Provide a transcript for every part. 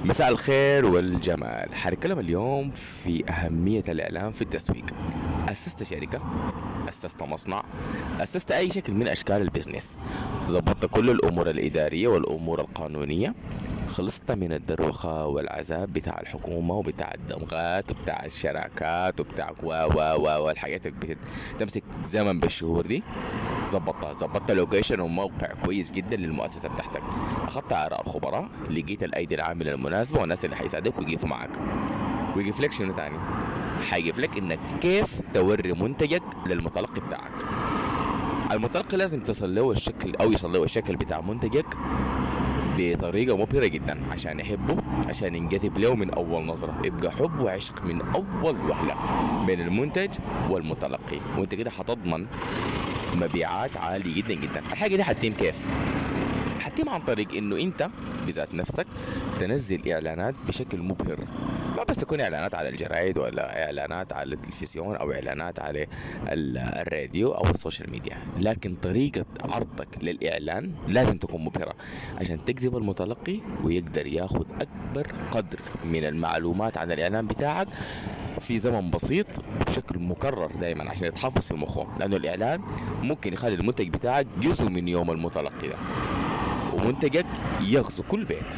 مساء الخير والجمال حنتكلم اليوم في أهمية الإعلام في التسويق أسست شركة أسست مصنع أسست أي شكل من أشكال البزنس ظبطت كل الأمور الإدارية والأمور القانونية خلصت من الدروخة والعذاب بتاع الحكومة وبتاع الدمغات وبتاع الشراكات وبتاع و و و والحاجات اللي بتمسك زمن بالشهور دي ظبطتها ظبطت لوكيشن وموقع كويس جدا للمؤسسة بتاعتك أخذت آراء الخبراء لقيت الأيدي العاملة المناسبة والناس اللي حيساعدوك ويقفوا معك ويقف لك شنو تاني حيقف لك انك كيف توري منتجك للمتلقي بتاعك المتلقي لازم تصل له الشكل او يصل له الشكل بتاع منتجك بطريقه مبهره جدا عشان يحبه عشان ينجذب له من اول نظره يبقى حب وعشق من اول وهله بين المنتج والمتلقي وانت كده حتضمن مبيعات عاليه جدا جدا الحاجه دي حتتم كيف حتتم عن طريق انه انت بذات نفسك تنزل اعلانات بشكل مبهر ما بس تكون اعلانات على الجرايد ولا اعلانات على التلفزيون او اعلانات على الراديو او السوشيال ميديا لكن طريقة عرضك للاعلان لازم تكون مبهرة عشان تجذب المتلقي ويقدر ياخذ اكبر قدر من المعلومات عن الاعلان بتاعك في زمن بسيط بشكل مكرر دائما عشان يتحفظ في مخه لانه الاعلان ممكن يخلي المنتج بتاعك جزء من يوم المتلقي ده ومنتجك يغزو كل بيت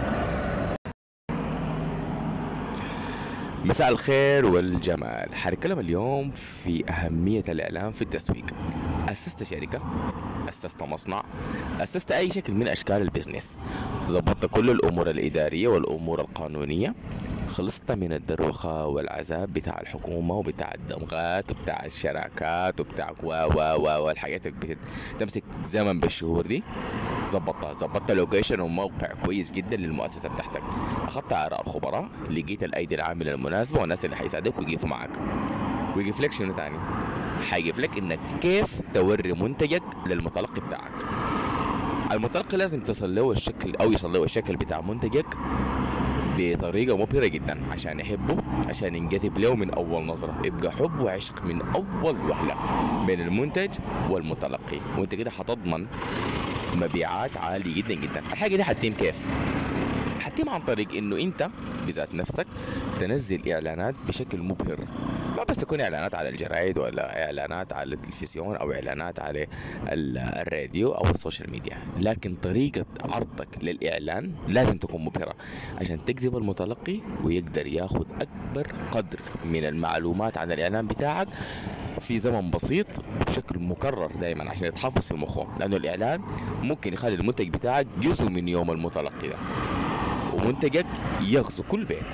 مساء الخير والجمال حنتكلم اليوم في أهمية الإعلام في التسويق أسست شركة أسست مصنع أسست أي شكل من أشكال البزنس ظبطت كل الأمور الإدارية والأمور القانونية خلصت من الدروخة والعذاب بتاع الحكومة وبتاع الدمغات وبتاع الشراكات وبتاع و و و والحاجات اللي بتمسك زمن بالشهور دي ظبطتها ظبطت لوكيشن وموقع كويس جدا للمؤسسة بتاعتك أخذت آراء الخبراء لقيت الأيدي العاملة المناسبة والناس اللي حيساعدوك ويقفوا معك ويقف لك شنو تاني حيقف لك انك كيف توري منتجك للمتلقي بتاعك المتلقي لازم تصل له الشكل او يصل له الشكل بتاع منتجك بطريقه مبهره جدا عشان يحبه عشان ينجذب له من اول نظره يبقى حب وعشق من اول وهله بين المنتج والمتلقي وانت كده حتضمن مبيعات عاليه جدا جدا الحاجه دي حتتم كيف حتتم عن طريق انه انت بذات نفسك تنزل اعلانات بشكل مبهر ما بس تكون اعلانات على الجرايد ولا اعلانات على التلفزيون او اعلانات على الراديو او السوشيال ميديا لكن طريقة عرضك للاعلان لازم تكون مبهرة عشان تجذب المتلقي ويقدر ياخذ اكبر قدر من المعلومات عن الاعلان بتاعك في زمن بسيط بشكل مكرر دائما عشان يتحفظ في مخه لانه الاعلان ممكن يخلي المنتج بتاعك جزء من يوم المتلقي ده ومنتجك يغزو كل بيت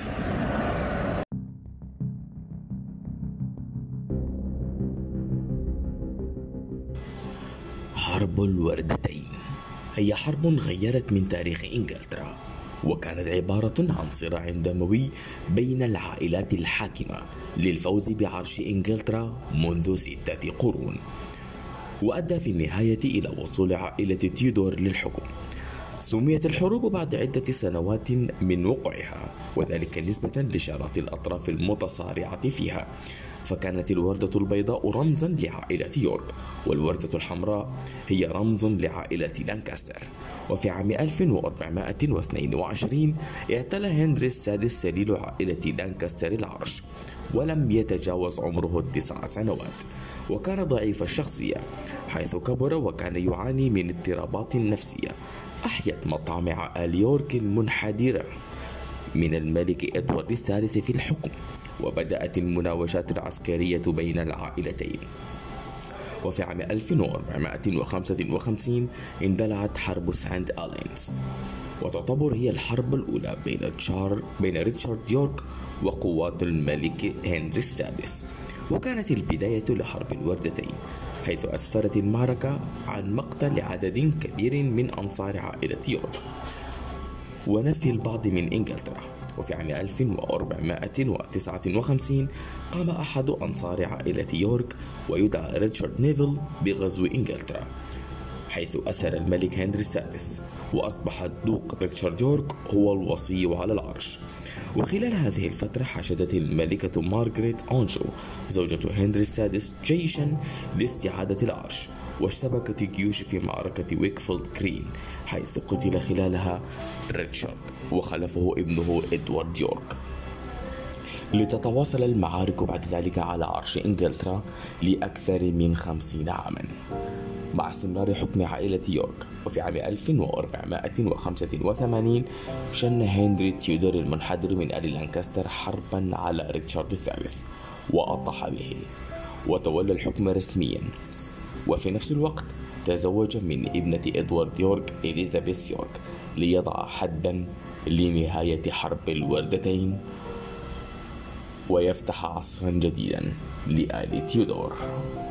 حرب الوردتين هي حرب غيرت من تاريخ انجلترا وكانت عبارة عن صراع دموي بين العائلات الحاكمة للفوز بعرش انجلترا منذ ستة قرون وأدى في النهاية إلى وصول عائلة تيودور للحكم سميت الحروب بعد عدة سنوات من وقوعها وذلك نسبة لشارات الأطراف المتصارعة فيها فكانت الوردة البيضاء رمزا لعائلة يورك والوردة الحمراء هي رمز لعائلة لانكاستر وفي عام 1422 اعتلى هنري السادس سليل عائلة لانكاستر العرش ولم يتجاوز عمره التسع سنوات وكان ضعيف الشخصية حيث كبر وكان يعاني من اضطرابات نفسية أحيت مطامع آل يورك المنحدرة من الملك إدوارد الثالث في الحكم وبدأت المناوشات العسكرية بين العائلتين وفي عام 1455 اندلعت حرب ساند ألينز وتعتبر هي الحرب الأولى بين تشار بين ريتشارد يورك وقوات الملك هنري السادس وكانت البداية لحرب الوردتين حيث أسفرت المعركة عن مقتل عدد كبير من أنصار عائلة يورك ونفي البعض من إنجلترا وفي عام 1459 قام أحد أنصار عائلة يورك ويدعى ريتشارد نيفل بغزو إنجلترا حيث أسر الملك هنري السادس وأصبح الدوق ريتشارد يورك هو الوصي على العرش وخلال هذه الفترة حشدت الملكة مارغريت أونجو زوجة هنري السادس جيشا لاستعادة العرش واشتبكت الجيوش في معركة ويكفيلد كرين حيث قتل خلالها ريتشارد وخلفه ابنه إدوارد يورك لتتواصل المعارك بعد ذلك على عرش إنجلترا لأكثر من خمسين عاما مع استمرار حكم عائلة يورك وفي عام 1485 شن هنري تيودور المنحدر من آل لانكستر حربا على ريتشارد الثالث وأطاح به وتولى الحكم رسميا وفي نفس الوقت تزوج من ابنة إدوارد يورك إليزابيث يورك ليضع حدا لنهاية حرب الوردتين ويفتح عصرا جديدا لآل تيودور